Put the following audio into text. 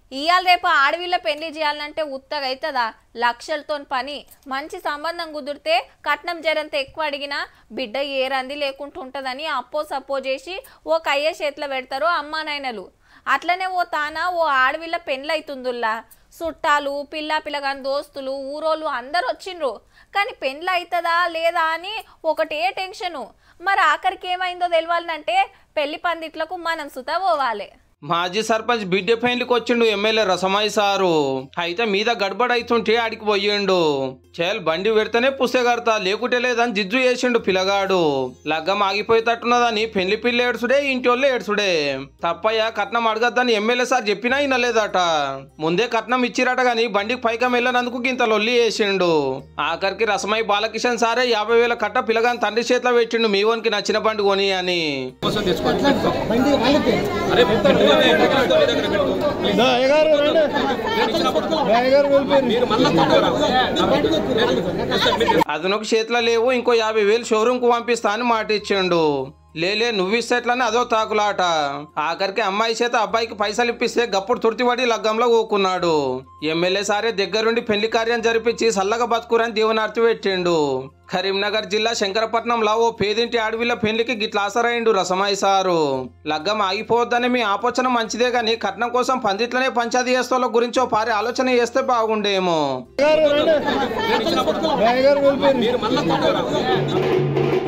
ఇవాళ రేపు ఆడవిళ్ళ పెళ్లి చేయాలంటే ఉత్తగా అవుతుందా లక్షలతో పని మంచి సంబంధం కుదిరితే కట్నం జరంత ఎక్కువ అడిగినా బిడ్డ ఏ రంది లేకుండా ఉంటుందని అప్పో సప్పో చేసి ఓ కయ్య చేతిలో పెడతారు అమ్మా నాయనలు అట్లనే ఓ తాన ఓ ఆడవిళ్ళ పెళ్ళైతుందుల్లా చుట్టాలు పిల్ల పిల్లగాని దోస్తులు ఊరోళ్ళు అందరు వచ్చిండ్రు కానీ పెళ్ళి అవుతుందా లేదా అని ఒకటే టెన్షను మరి ఆఖరికి ఏమైందో తెలియాలంటే పెళ్లి పందిట్లకు మనం సుత పోవాలి మాజీ సర్పంచ్ బిడ్డ పెయింట్కి వచ్చిండు ఎమ్మెల్యే రసమాయి సారు అయితే మీద గడబడ అవుతుంటే ఆడికి పోయిండు చేల్ బండి పెడితేనే పుస్తకడతా లేకుంటే లేదని జిజ్జు చేసిండు పిల్లగాడు లగ్గం ఆగిపోయేటట్టున్నదని పెళ్లి పిల్ల ఏడుసుడే ఇంటోళ్ళు ఏడుసుడే తప్పయ్య కట్నం అడగద్దని ఎమ్మెల్యే సార్ చెప్పినా వినలేదట ముందే కట్నం ఇచ్చిరట గాని బండికి పైకం వెళ్ళినందుకు ఇంత లొల్లి వేసిండు ఆఖరికి రసమై బాలకిషన్ సారే యాభై వేల కట్ట పిల్లగాని తండ్రి చేతిలో పెట్టిండు మీ ఓనికి నచ్చిన బండి కొని అని అదనొక చేతిలో లేవు ఇంకో యాభై వేలు షోరూమ్ కు పంపిస్తా అని మాట ఇచ్చిండు లేలే నువ్వు ఇస్తేట్లని అదో తాకులాట ఆఖరికి అమ్మాయి చేత అబ్బాయికి పైసలు ఇప్పిస్తే గప్పుడు తుర్తిపడి లగ్గంలో ఊకున్నాడు ఎమ్మెల్యే సారే దగ్గరుండి పెళ్లి కార్యం జరిపించి సల్లగా బతుకురని దీవనార్తి పెట్టిండు కరీంనగర్ జిల్లా శంకరపట్నంలో ఓ పేదింటి అడవిలో పెళ్లికి గిట్ల ఆసరైండు రసమాయి సారు లగ్గం ఆగిపోవద్దని మీ ఆపోచన మంచిదే గాని కట్నం కోసం పందిట్లనే పంచాది చేస్తోళ్ళ గురించి ఓ పారి ఆలోచన చేస్తే బాగుండేమో మీరు మళ్ళా